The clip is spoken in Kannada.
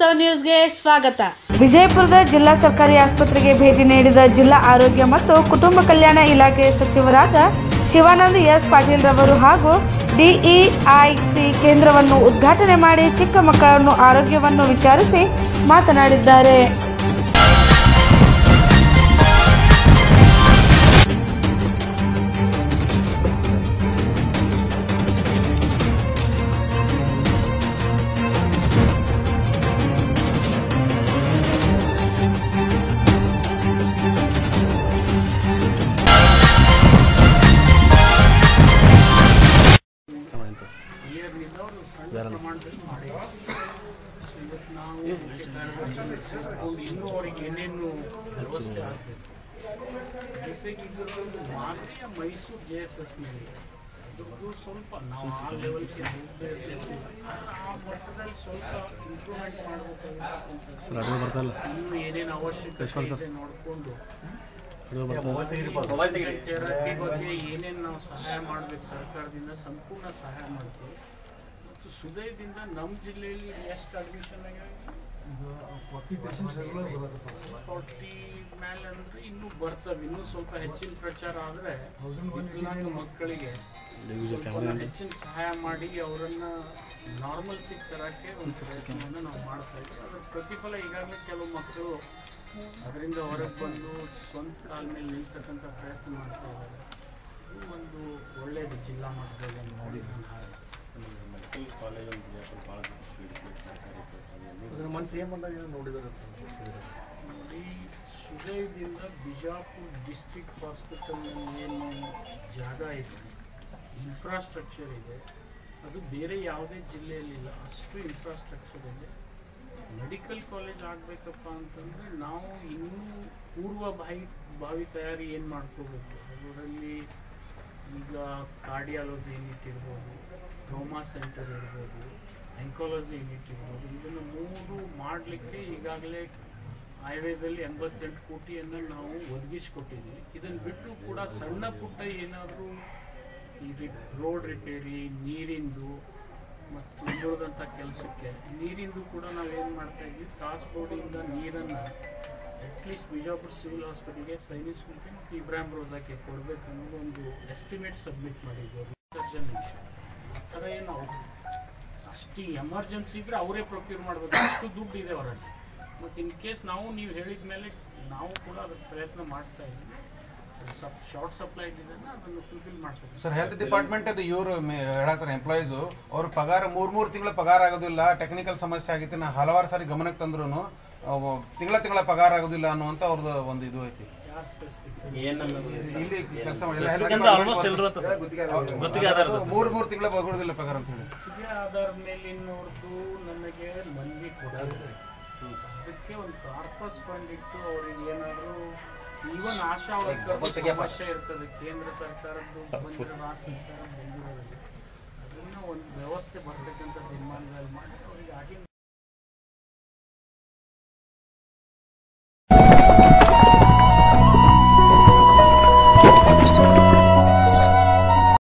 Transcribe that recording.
ವಾಸ್ತವ ನ್ಯೂಸ್ಗೆ ಸ್ವಾಗತ ವಿಜಯಪುರದ ಜಿಲ್ಲಾ ಸರ್ಕಾರಿ ಆಸ್ಪತ್ರೆಗೆ ಭೇಟಿ ನೀಡಿದ ಜಿಲ್ಲಾ ಆರೋಗ್ಯ ಮತ್ತು ಕುಟುಂಬ ಕಲ್ಯಾಣ ಇಲಾಖೆ ಸಚಿವರಾದ ಶಿವಾನಂದ ಎಸ್ ಪಾಟೀಲ್ ರವರು ಹಾಗೂ ಡಿಇಐಸಿ ಕೇಂದ್ರವನ್ನು ಉದ್ಘಾಟನೆ ಮಾಡಿ ಚಿಕ್ಕ ಮಕ್ಕಳನ್ನು ಆರೋಗ್ಯವನ್ನು ವಿಚಾರಿಸಿ ಮಾತನಾಡಿದ್ದಾರೆ ಕ್ಲಿಯರ್ನಿಂದ ಅವರು ಸಣ್ಣ ಪ್ರಮಾಣದಲ್ಲಿ ಮಾಡಿ ಸೊ ಇವತ್ತು ನಾವು ಕಾರ್ಯದರ್ಶಿ ಸೇರ್ಕೊಂಡು ಇನ್ನೂ ಅವ್ರಿಗೆ ಏನೇನು ವ್ಯವಸ್ಥೆ ಆಗಬೇಕು ಜೊತೆಗೆ ಇದರದೊಂದು ಮಾದರಿಯ ಮೈಸೂರು ಜೆ ಎಸ್ ಎಸ್ನಲ್ಲಿ ಅದ್ರದ್ದು ಸ್ವಲ್ಪ ನಾವು ಆ ಲೆವೆಲ್ಗೆ ಹೋಗದೇ ಇರ್ತೀವಿ ಆ ಮಟ್ಟದಲ್ಲಿ ಸ್ವಲ್ಪ ಇಂಪ್ರೂವ್ಮೆಂಟ್ ಮಾಡಬೇಕಾಗಿರ್ತಕ್ಕಂಥ ಇನ್ನೂ ಏನೇನು ಅವಶ್ಯಕತೆ ಇದೆ ನೋಡಿಕೊಂಡು ಥೆರಪಿ ಬಗ್ಗೆ ಏನೇನು ನಾವು ಸಹಾಯ ಮಾಡ್ಬೇಕು ಸರ್ಕಾರದಿಂದ ಸಂಪೂರ್ಣ ಸಹಾಯ ಮಾಡ್ತೀವಿ ಮತ್ತು ಸುದಯದಿಂದ ನಮ್ಮ ಜಿಲ್ಲೆಯಲ್ಲಿ ಎಷ್ಟು ಅಡ್ಮಿಷನ್ ಆಗ್ಯಾವ ಫಾರ್ಟಿ ಮೇಲೆ ಅಂದ್ರೆ ಇನ್ನೂ ಬರ್ತವೆ ಇನ್ನೂ ಸ್ವಲ್ಪ ಹೆಚ್ಚಿನ ಪ್ರಚಾರ ಆದರೆ ವಿಕಲಾಂಗ ಮಕ್ಕಳಿಗೆ ಸ್ವಲ್ಪ ಹೆಚ್ಚಿನ ಸಹಾಯ ಮಾಡಿ ಅವರನ್ನ ನಾರ್ಮಲ್ಸಿಗೆ ತರಕ್ಕೆ ಒಂದು ಪ್ರಯತ್ನವನ್ನು ನಾವು ಮಾಡ್ತಾ ಇದ್ದೀವಿ ಅದರ ಪ್ರತಿಫಲ ಈಗಾಗಲೇ ಕೆಲವು ಮಕ್ಕಳು ಅದರಿಂದ ಹೊರಗೆ ಬಂದು ಸ್ವಂತ ಕಾಲ ಮೇಲೆ ನಿಲ್ತಕ್ಕಂಥ ಪ್ರಯತ್ನ ಮಾಡ್ತಾ ಇದ್ದಾರೆ ಇದು ಒಂದು ಒಳ್ಳೆಯದು ಜಿಲ್ಲಾ ಮಟ್ಟದಲ್ಲಿ ನೋಡಿ ನಾನು ಹಾರೈಸ್ತೇನೆ ನೋಡಿ ಸುದಯದಿಂದ ಬಿಜಾಪುರ ಡಿಸ್ಟ್ರಿಕ್ಟ್ ಹಾಸ್ಪಿಟಲ್ನಲ್ಲಿ ಏನು ಜಾಗ ಇದೆ ಇನ್ಫ್ರಾಸ್ಟ್ರಕ್ಚರ್ ಇದೆ ಅದು ಬೇರೆ ಯಾವುದೇ ಜಿಲ್ಲೆಯಲ್ಲಿಲ್ಲ ಅಷ್ಟು ಇನ್ಫ್ರಾಸ್ಟ್ರಕ್ಚರ್ ಇದೆ ಮೆಡಿಕಲ್ ಕಾಲೇಜ್ ಆಗಬೇಕಪ್ಪ ಅಂತಂದರೆ ನಾವು ಇನ್ನೂ ಪೂರ್ವ ಭಾವಿ ಭಾವಿ ತಯಾರಿ ಏನು ಮಾಡ್ಕೋಬೇಕು ಅದರಲ್ಲಿ ಈಗ ಕಾರ್ಡಿಯಾಲಜಿ ಯೂನಿಟ್ ಇರ್ಬೋದು ಟ್ರೋಮಾ ಸೆಂಟರ್ ಇರ್ಬೋದು ಎಂಕಾಲಜಿ ಯೂನಿಟ್ ಇರ್ಬೋದು ಇದನ್ನು ಮೂರು ಮಾಡಲಿಕ್ಕೆ ಈಗಾಗಲೇ ಆಯುರ್ವೇದದಲ್ಲಿ ಎಂಬತ್ತೆಂಟು ಕೋಟಿಯನ್ನು ನಾವು ಒದಗಿಸ್ಕೊಟ್ಟಿದ್ದೀವಿ ಇದನ್ನು ಬಿಟ್ಟು ಕೂಡ ಸಣ್ಣ ಪುಟ್ಟ ಏನಾದರೂ ಈ ರಿ ರೋಡ್ ರಿಪೇರಿ ನೀರಿಂದು ಮತ್ತು ಉಳಿದಂಥ ಕೆಲಸಕ್ಕೆ ನೀರಿಂದು ಕೂಡ ನಾವೇನು ಮಾಡ್ತಾ ಇದ್ವಿ ಕಾಸ್ಬೋರ್ಡಿಂದ ನೀರನ್ನು ಅಟ್ಲೀಸ್ಟ್ ಬಿಜಾಪುರ ಸಿವಿಲ್ ಹಾಸ್ಪಿಟಲ್ಗೆ ಸೈನಿಕ್ ಸ್ಕೂಲ್ಗೆ ಮತ್ತು ಇಬ್ರಾಹಿಂ ರೋಜಾಕ್ಕೆ ಕೊಡಬೇಕು ಅನ್ನೋದು ಒಂದು ಎಸ್ಟಿಮೇಟ್ ಸಬ್ಮಿಟ್ ಮಾಡಿದ್ವಿ ಸರ್ಜನ್ ಥರ ಏನು ಅವ್ರು ಅಷ್ಟು ಎಮರ್ಜೆನ್ಸಿ ಇದ್ರೆ ಅವರೇ ಪ್ರೊಕ್ಯೂರ್ ಮಾಡಬೇಕು ಅಷ್ಟು ದುಡ್ಡು ಇದೆ ಅವರಲ್ಲಿ ಮತ್ತು ಇನ್ ಕೇಸ್ ನಾವು ನೀವು ಹೇಳಿದ ಮೇಲೆ ನಾವು ಕೂಡ ಅದಕ್ಕೆ ಪ್ರಯತ್ನ ಮಾಡ್ತಾ ಇದ್ದೀವಿ ಸಪ್ ಶಾರ್ಟ್ ಸಪ್ಲೈ ಇದನ್ನು ಅದನ್ನು ಫುಲ್ಫಿಲ್ ಮಾಡ್ತಾ ಇದ್ದೀವಿ ಸರ್ ಹೆಲ್ತ್ ಡಿಪಾರ್ಟ್ಮೆಂಟ್ ಅದು ಇವರು ಹೇಳತ್ತಾರೆ ಎಂಪ್ಲಾಯೀಸು ಅವ್ರ ಪಗಾರ ಮೂರ್ ಮೂರ್ ತಿಂಗಳ ಪಗಾರ ಆಗೋದಿಲ್ಲ ಟೆಕ್ನಿಕಲ್ ಸಮಸ್ಯೆ ಆಗಿತ್ತು ನಾ ಹಲವಾರು ಸಾರಿ ಗಮನಕ್ಕೆ ತಂದ್ರು ತಿಂಗಳ ತಿಂಗಳ ಪಗಾರ ಆಗೋದಿಲ್ಲ ಅನ್ನುವಂತ ಅವ್ರದ್ದು ಒಂದು ಇದು ಐತಿ ಯಾರು ಸ್ಪೆಸಿಫಿಕ್ ಇಲ್ಲಿ ಕೆಲಸ ಮಾಡಿಲ್ಲ ಮೂರ್ ಮೂರ್ ತಿಂಗಳ ಬರೋದಿಲ್ಲ ಪಗಾರ ಅಂತ ಹೇಳಿ ಗುತ್ತಿಗೆ ಆಧಾರದ ಮೇಲಿನವ್ರದ್ದು ನನಗೆ ಮನವಿ ಕೊಡೋದು ಅದಕ್ಕೆ ಒಂದು ಕಾರ್ಪಸ್ ಫಂಡ್ ಇಟ್ಟು ಅವ್ರಿಗೆ ಏನಾದರೂ ಈವನ್ ಆಶಾ ವರ್ಕರ್ ಸಮಸ್ಯೆ ಇರ್ತದೆ ಕೇಂದ್ರ ಸರ್ಕಾರದ್ದು ಬಂದಿರೋ ರಾಜ್ಯ ಸರ್ಕಾರ ಬಂದಿರೋದಿಲ್ಲ ಅದನ್ನ ಒಂದು ವ್ಯವಸ್ಥೆ ಬರ್ತಕ್ಕಂಥ ತೀರ್ಮಾನದಲ್ಲಿ ಮಾಡಿ ಅವ್ರಿಗೆ ಆಗಿನ